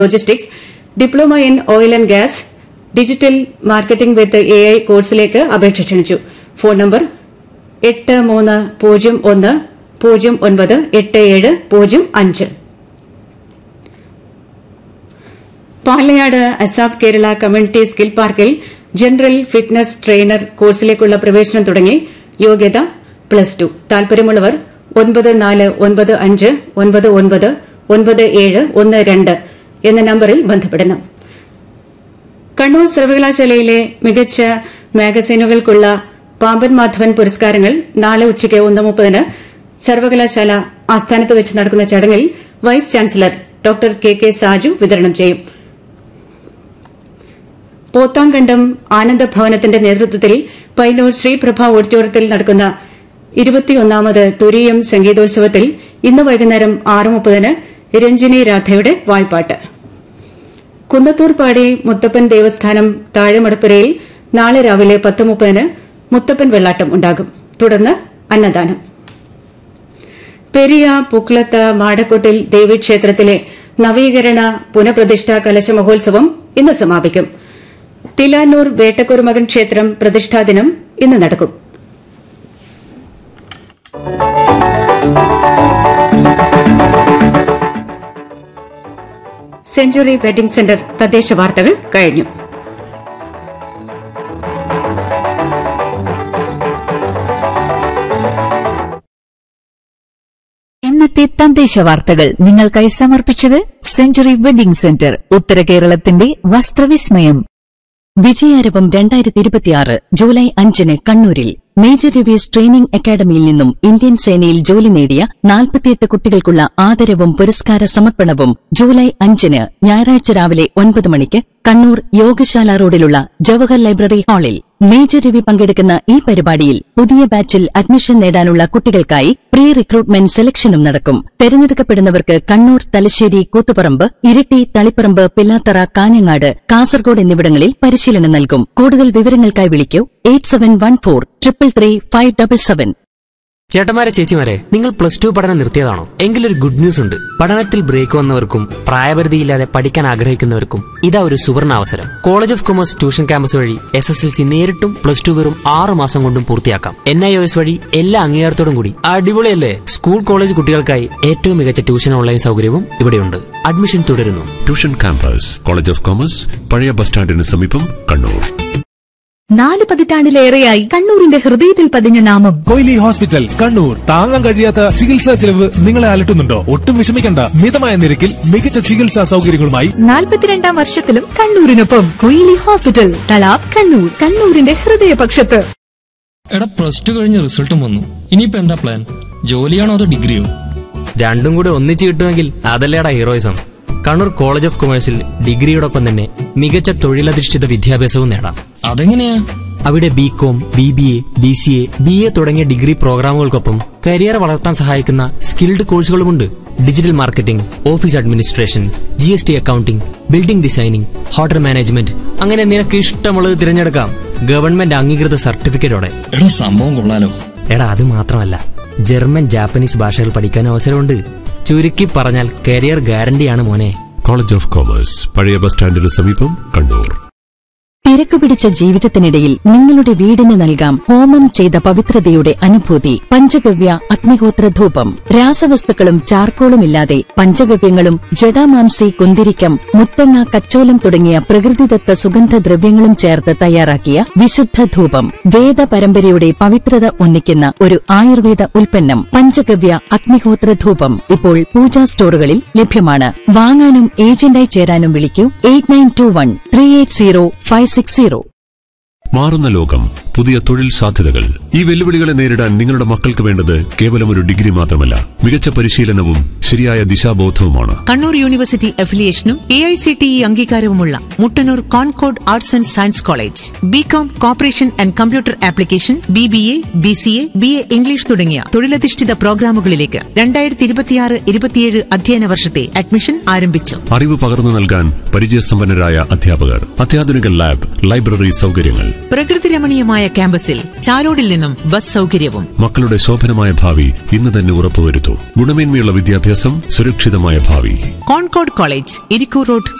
logistics diploma in oil and gas digital marketing with A I കോഴ്സിലേക്ക് അപേക്ഷ ക്ഷണിച്ചു phone number എട്ട് മൂന്ന് പൂജ്യം ഒന്ന് പൂജ്യം ഒൻപത് എട്ട് ഏഴ് പൂജ്യം അഞ്ച് Palayad ASAP Kerala community skill പാർക്കിൽ ജനറൽ ഫിറ്റ്നസ് ട്രെയിനർ കോഴ്സിലേക്കുള്ള പ്രവേശനം തുടങ്ങി യോഗ്യത പ്ലസ് ടു താൽപര്യമുള്ളവർ ഒൻപത് നാല് ഒൻപത് അഞ്ച് ഒൻപത് ഒൻപത് ഒൻപത് ഏഴ് ഒന്ന് രണ്ട് എന്ന നമ്പറിൽ ബന്ധപ്പെടണം കണ്ണൂർ സർവകലാശാലയിലെ മികച്ച മാഗസീനുകൾക്കുള്ള പാമ്പൻ മാധവൻ പുരസ്കാരങ്ങൾ നാളെ ഉച്ചയ്ക്ക് ഒന്ന് മുപ്പതിന് സർവകലാശാല ആസ്ഥാനത്ത് വെച്ച് നടക്കുന്ന ചടങ്ങിൽ vice chancellor doctor K K Saju വിതരണം ചെയ്യും പോത്താങ്കണ്ടം ആനന്ദഭവനത്തിന്റെ നേതൃത്വത്തിൽ പൈനൂർ ശ്രീപ്രഭ ഓഡിറ്റോറിയത്തിൽ നടക്കുന്ന ഇരുപത്തിയൊന്നാമത് തുരീയം സംഗീതോത്സവത്തിൽ ഇന്ന് വൈകുന്നേരം ആറ് മുപ്പതിന് രഞ്ജിനി രാധയുടെ വായ്പാട്ട് കുന്നത്തൂർപ്പാടി മുത്തപ്പൻ ദേവസ്ഥാനം താഴെമടപ്പുരയിൽ നാളെ രാവിലെ പത്ത് മുപ്പതിന് മുത്തപ്പൻ വെള്ളാട്ടം ഉണ്ടാകും തുടർന്ന് അന്നദാനം പെരിയ പുക്ലത്ത് മാടക്കൊട്ടിൽ ദേവീക്ഷേത്രത്തിലെ നവീകരണ പുനഃപ്രതിഷ്ഠാ കലശ മഹോത്സവം ഇന്ന് സമാപിക്കും തിലാനൂർ വേട്ടക്കുറുമകൻ ക്ഷേത്രം പ്രതിഷ്ഠാദിനം ഇന്ന് നടക്കും സെഞ്ചുറി വെഡിംഗ് സെന്റർ തദ്ദേശ വാർത്തകൾ കഴിഞ്ഞു ഇന്നത്തെ തദ്ദേശ വാർത്തകൾ നിങ്ങൾക്കായി സമർപ്പിച്ചത് സെഞ്ചുറി വെഡിംഗ് സെന്റർ ഉത്തര കേരളത്തിന്റെ വസ്ത്രവിസ്മയം വിജയാരവം രണ്ടായിരത്തി ഇരുപത്തിയാറ് ജൂലൈ അഞ്ചിന് കണ്ണൂരിൽ മേജർ റിവ്യൂസ് ട്രെയിനിംഗ് അക്കാദമിയിൽ നിന്നും ഇന്ത്യൻ സേനയിൽ ജോലി നേടിയ നാൽപ്പത്തിയെട്ട് കുട്ടികൾക്കുള്ള ആദരവും പുരസ്കാര സമർപ്പണവും ജൂലൈ അഞ്ചിന് ഞായറാഴ്ച രാവിലെ ഒൻപത് മണിക്ക് കണ്ണൂർ യോഗശാല റോഡിലുള്ള ജവഹർ ലൈബ്രറി ഹാളിൽ മേജർ രവി പങ്കെടുക്കുന്ന ഈ പരിപാടിയിൽ പുതിയ ബാച്ചിൽ അഡ്മിഷൻ നേടാനുള്ള കുട്ടികൾക്കായി പ്രീ റിക്രൂട്ട്മെന്റ് സെലക്ഷനും നടക്കും തെരഞ്ഞെടുക്കപ്പെടുന്നവർക്ക് കണ്ണൂർ തലശ്ശേരി കൂത്തുപറമ്പ് ഇരിട്ടി തളിപ്പറമ്പ് പില്ലാത്തറ കാഞ്ഞങ്ങാട് കാസർഗോഡ് എന്നിവിടങ്ങളിൽ പരിശീലനം നൽകും കൂടുതൽ വിവരങ്ങൾക്കായി വിളിക്കൂ eight seven one four triple three five double seven ചേട്ടന്മാരെ ചേച്ചിമാരെ നിങ്ങൾ പ്ലസ് ടു പഠനം നിർത്തിയതാണോ എങ്കിലൊരു ഗുഡ് ന്യൂസ് ഉണ്ട് പഠനത്തിൽ ബ്രേക്ക് വന്നവർക്കും പ്രായപരിധിയില്ലാതെ പഠിക്കാൻ ആഗ്രഹിക്കുന്നവർക്കും ഇതാ ഒരു സുവർണ അവസരം college of commerce tuition campus വഴി എസ് എസ് എൽ സി നേരിട്ടും പ്ലസ് ടു വെറും ആറ് മാസം കൊണ്ടും പൂർത്തിയാക്കാം എൻ ഐ ഒ എസ് വഴി എല്ലാ അംഗീകാരത്തോടും കൂടി അടിപൊളിയല്ലേ സ്കൂൾ കോളേജ് കുട്ടികൾക്കായി ഏറ്റവും മികച്ച ട്യൂഷൻ ഓൺലൈൻ സൗകര്യവും ഇവിടെയുണ്ട് അഡ്മിഷൻ തുടരുന്നു tuition campus college of commerce പഴയ ബസ് സ്റ്റാൻഡിന് സമീപം കണ്ണൂർ നാല് പതിറ്റാണ്ടിലേറെയായി കണ്ണൂരിന്റെ ഹൃദയത്തിൽ പതിഞ്ഞ നാമം കൊയിലി ഹോസ്പിറ്റൽ കണ്ണൂർ താങ്ങാൻ കഴിയാത്ത ചികിത്സാ ചെലവ് നിങ്ങളെ അലട്ടുന്നുണ്ടോ ഒട്ടും വിഷമിക്കണ്ട മിതമായ നിരക്കിൽ മികച്ച ചികിത്സാ സൗകര്യങ്ങളുമായി നാൽപ്പത്തിരണ്ടാം വർഷത്തിലും കണ്ണൂരിനൊപ്പം കൊയിലി ഹോസ്പിറ്റൽ തലാബ് കണ്ണൂർ കണ്ണൂരിന്റെ ഹൃദയപക്ഷത്ത് എടാ പ്ലസ് ടു കഴിഞ്ഞ് റിസൾട്ടും വന്നു ഇനിയിപ്പോ എന്താ പ്ലാൻ ജോലിയാണോ അതോ ഡിഗ്രിയോ രണ്ടും കൂടെ ഒന്നിച്ച് കിട്ടുമെങ്കിൽ അതല്ലേടാ ഹീറോയിസം കണ്ണൂർ കോളേജ് ഓഫ് കൊമേഴ്സിൽ ഡിഗ്രിയോടൊപ്പം തന്നെ മികച്ച തൊഴിലധിഷ്ഠിത വിദ്യാഭ്യാസവും നേടാം അതെങ്ങനെയാ അവിടെ B com B B A B C A B A തുടങ്ങിയ ഡിഗ്രി പ്രോഗ്രാമുകൾക്കൊപ്പം കരിയർ വളർത്താൻ സഹായിക്കുന്ന സ്കിൽഡ് കോഴ്സുകളുമുണ്ട് digital marketing office administration G S T accounting building designing hotel management അങ്ങനെ നിനക്ക് ഇഷ്ടമുള്ളത് തിരഞ്ഞെടുക്കാം ഗവൺമെന്റ് അംഗീകൃത സർട്ടിഫിക്കറ്റോടെ എടാ സംഭവം കൊള്ളാലോ എടാ അത് മാത്രമല്ല ജർമ്മൻ ജാപ്പനീസ് ഭാഷകൾ പഠിക്കാൻ അവസരമുണ്ട് ചുരുക്കി പറഞ്ഞാൽ കരിയർ ഗ്യാരണ്ടിയാണ് മോനെ കോളേജ് ഓഫ് കോമേഴ്സ് പഴയ ബസ് സ്റ്റാൻഡിന് സമീപം കണ്ണൂർ തിരക്ക് പിടിച്ച ജീവിതത്തിനിടയിൽ നിങ്ങളുടെ വീടിന് നൽകാം ഹോമം ചെയ്ത പവിത്രതയുടെ അനുഭൂതി പഞ്ചഗവ്യ അഗ്നിഹോത്ര ധൂപം രാസവസ്തുക്കളും ചാർക്കോളും ഇല്ലാതെ പഞ്ചഗവ്യങ്ങളും ജഡാമാംസി കുന്തിരിക്കം മുത്തങ്ങ കച്ചോലം തുടങ്ങിയ പ്രകൃതിദത്ത സുഗന്ധദ്രവ്യങ്ങളും ചേർത്ത് തയ്യാറാക്കിയ വിശുദ്ധ ധൂപം വേദ പരമ്പരയുടെ പവിത്രത ഒന്നിക്കുന്ന ഒരു ആയുർവേദ ഉൽപ്പന്നം പഞ്ചഗവ്യ അഗ്നിഹോത്ര ധൂപം ഇപ്പോൾ പൂജാ സ്റ്റോറുകളിൽ ലഭ്യമാണ് വാങ്ങാനും ഏജന്റായി ചേരാനും വിളിക്കൂ eight nine two one three eight zero five six zero മാറുന്ന ലോകം പുതിയ തൊഴിൽ സാധ്യതകൾ ഈ വെല്ലുവിളികളെ നേരിടാൻ നിങ്ങളുടെ മക്കൾക്ക് വേണ്ടത് കേവലം ഒരു ഡിഗ്രി മാത്രമല്ല മികച്ച പരിശീലനവും ശരിയായ ദിശാബോധവുമാണ് കണ്ണൂർ യൂണിവേഴ്സിറ്റി അഫിലിയേഷനും A I C T E അംഗീകാരവുമുള്ള Muttannur Concord arts and science college B com cooperation and computer application B B A B C A B A English തുടങ്ങിയ തൊഴിലധിഷ്ഠിത പ്രോഗ്രാമുകളിലേക്ക് രണ്ടായിരത്തി ഇരുപത്തിയാറ് ഇരുപത്തിയേഴ് അധ്യയന വർഷത്തെ അഡ്മിഷൻ ആരംഭിച്ചു അറിവ് പകർന്നു നൽകാൻ പരിചയസമ്പന്നരായ അധ്യാപകർ അത്യാധുനിക ലാബ് ലൈബ്രറി സൗകര്യങ്ങൾ പ്രകൃതി രമണീയമായ ക്യാമ്പസിൽ ചാലോടിൽ നിന്നും ബസ് സൗകര്യവും മക്കളുടെ ശോഭനമായ ഭാവി ഇന്ന് തന്നെ ഉറപ്പുവരുത്തൂ ഗുണമേന്മയുള്ള വിദ്യാഭ്യാസം സുരക്ഷിതമായ ഭാവി കോൺകോഡ് കോളേജ് ഇരിക്കൂർ റോഡ്